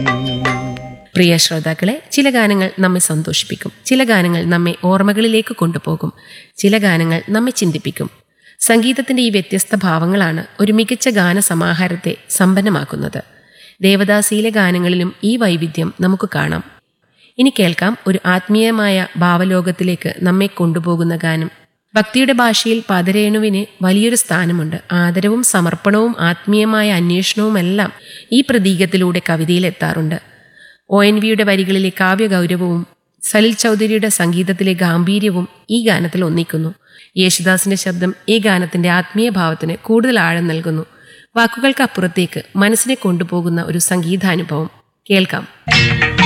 പ്രിയ ശ്രോതാക്കളെ ചില ഗാനങ്ങൾ നമ്മെ സന്തോഷിപ്പിക്കും ചില ഗാനങ്ങൾ നമ്മെ ഓർമ്മകളിലേക്ക് കൊണ്ടുപോകും ചില ഗാനങ്ങൾ നമ്മെ ചിന്തിപ്പിക്കും സംഗീതത്തിന്റെ ഈ വ്യത്യസ്ത ഭാവങ്ങളാണ് ഒരു മികച്ച ഗാന സമാഹാരത്തെ സമ്പന്നമാക്കുന്നത് ദേവദാസിയിലെ ഗാനങ്ങളിലും ഈ വൈവിധ്യം നമുക്ക് കാണാം ഇനി കേൾക്കാം ഒരു ആത്മീയമായ ഭാവലോകത്തിലേക്ക് നമ്മെ കൊണ്ടുപോകുന്ന ഗാനം ഭക്തിയുടെ ഭാഷയിൽ പദരേണുവിന് വലിയൊരു സ്ഥാനമുണ്ട് ആദരവും സമർപ്പണവും ആത്മീയമായ അന്വേഷണവുമെല്ലാം ഈ പ്രതീകത്തിലൂടെ കവിതയിൽ എത്താറുണ്ട് ഒ എൻ വിയുടെ വരികളിലെ കാവ്യഗൗരവവും സലിൽ ചൗധരിയുടെ സംഗീതത്തിലെ ഗാംഭീര്യവും ഈ ഗാനത്തിൽ ഒന്നിക്കുന്നു യേശുദാസിന്റെ ശബ്ദം ഈ ഗാനത്തിന്റെ ആത്മീയ ഭാവത്തിന് കൂടുതൽ ആഴം നൽകുന്നു വാക്കുകൾക്കപ്പുറത്തേക്ക് മനസ്സിനെ കൊണ്ടുപോകുന്ന ഒരു സംഗീതാനുഭവം കേൾക്കാം